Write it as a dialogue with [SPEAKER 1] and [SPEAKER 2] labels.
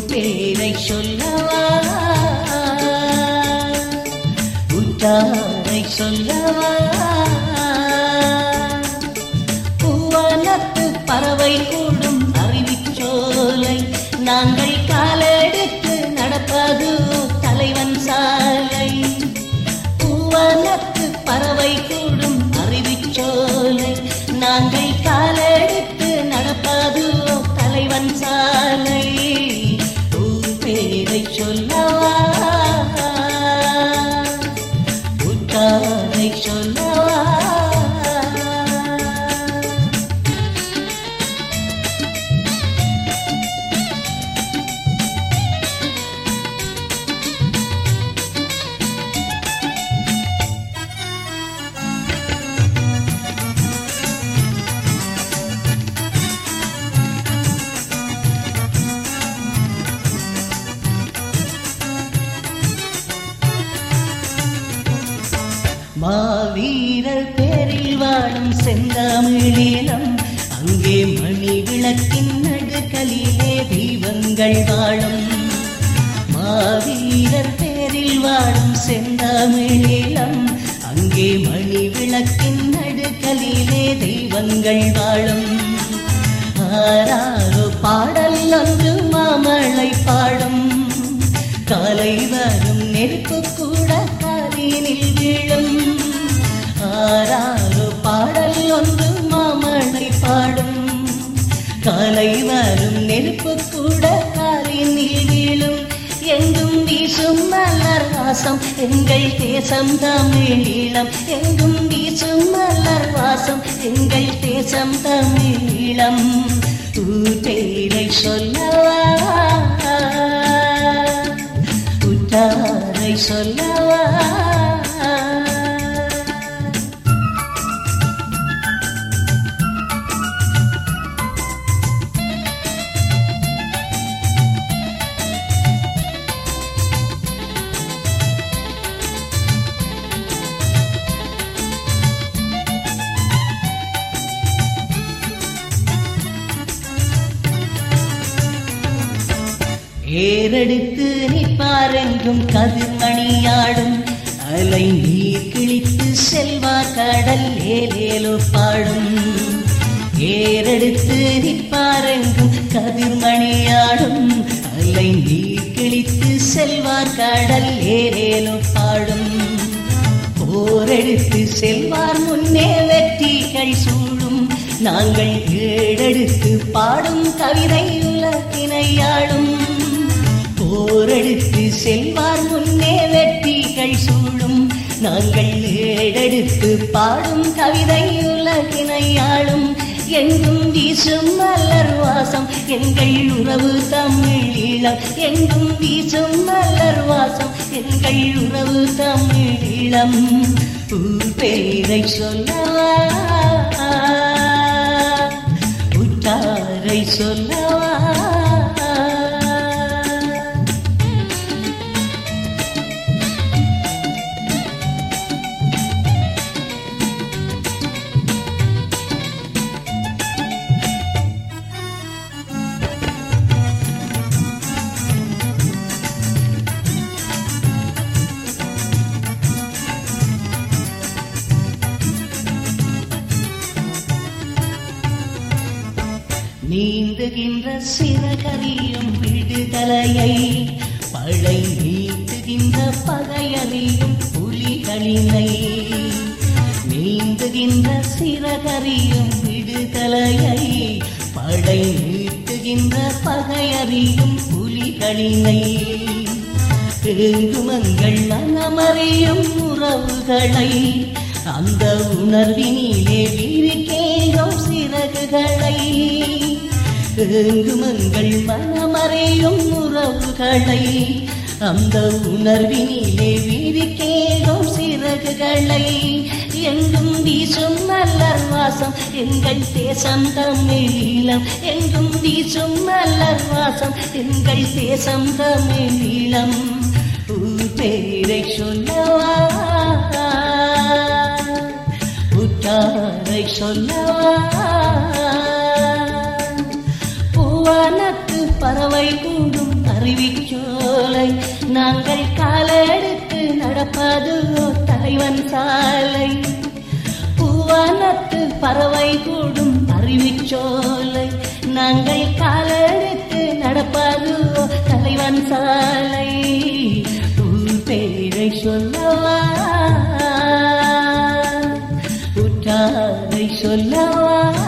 [SPEAKER 1] பேரை சொல்லவா உற்றாரை சொல்லவா பூவனத்து பறவை கூடும் அறிவிச்சோலை நாங்கள் காலெடுத்து நடப்பது தலைவன் சாலை பூவனத்து பறவை கூடும் அறிவிச்சோலை நாங்கள் காலெடுத்து நடப்பது தலைவன் சாலை ஊர் பேரை சொல்லவா உற்றாரை சொல்லவா மாவீரர் பேரில் வாழும் செந்தாமிழீழம் அங்கே மணி விளக்கின் நடுக்கலிலே தெய்வங்கள் வாழும் மாவீரர் பேரில் வாழும் செந்தாமிழீழம் அங்கே மணி விளக்கின் நடுக்கலிலே தெய்வங்கள் வாழும் ஆராரோ பாடல் ஒன்று மாமழை பாடும் காலை வரும் நெருப்பு கூட காலினில் விழும் ஆறாறு பாடல் ஒன்று மாமழை பாடும் காலை வரும் நெருப்பு கூட காலினில் விழும் எங்கும் வீசும் மலர் வாசம் எங்கள் தேசம் தமிழீழம் எங்கும் வீசும் மலர் வாசம் எங்கள் தேசம் தமிழீழம் ஊட்டேரை சொல்லவா உற்றாரை சொல்லவா ஏறெடுத்து நிற்பாரெங்கும் கதிர்மணியாடும் அலை நீர் கிழித்து செல்வார் கடல் ஏலேலோ பாடும் ஏறெடுத்து நிற்பாரெங்கும் கதிர்மணியாடும் அலை நீர் கிழித்து செல்வார் கடல் ஏலேலோ பாடும் போரெடுத்து செல்வார் முன்னே வெற்றிகள் சூழும் நாங்கள் ஏடெடுத்து பாடும் கவிதை உலகினையாடும் போரெடுத்து செல்வார் முன்னே வெற்றிகள் சூழும் நாங்கள் ஏடெடுத்து பாடும் கவிதை உலகினையாடும் எங்கும் வீசும் மலர் வாசம் எங்கள் உறவு தமிழீழம் எங்கும் வீசும் மலர் வாசம் எங்கள் உறவு தமிழீழம் ஊர் பேரை சொல்லவா உற்றாரை சொல்லவா நீந்துகின்ற சிறகரியும் விடுதலையை பழை நீட்டுகின்ற பகையறியும் புலிகளினை நீந்துகின்ற சிறகரியும் விடுதலையை படை நீட்டுகின்ற பகையறியும் புலிகளினை ஏங்குமங்கள் மனமறியும் உறவுகளை அந்த உணர்வினிலே விரிக்கேகும் சிறகுகளை ஏங்குமங்கள் மனமறையும் உறவுகளை அந்த உணர்வினிலே விரிக்கேகும் சிறகுகளை எங்கும் வீசும் மலர் வாசம் எங்கள் தேசம் தமிழீழம் எங்கும் வீசும் மலர் வாசம் எங்கள் தேசம் தமிழீழம் ஊர் பேரை சொல்லவா உற்றாரை சொல்லவா பூவானத்து பறவை கூடும் அறிவிச்சோலை நாங்கள் காலெடுத்து நடப்பது ஓர் தலைவன் சாலை பூவானத்து பறவை கூடும் அறிவிச்சோலை நாங்கள் காலெடுத்து நடப்பது ஓர் தலைவன் சாலை ஊர் பேரை சொல்லவா உற்றாரை சொல்லவா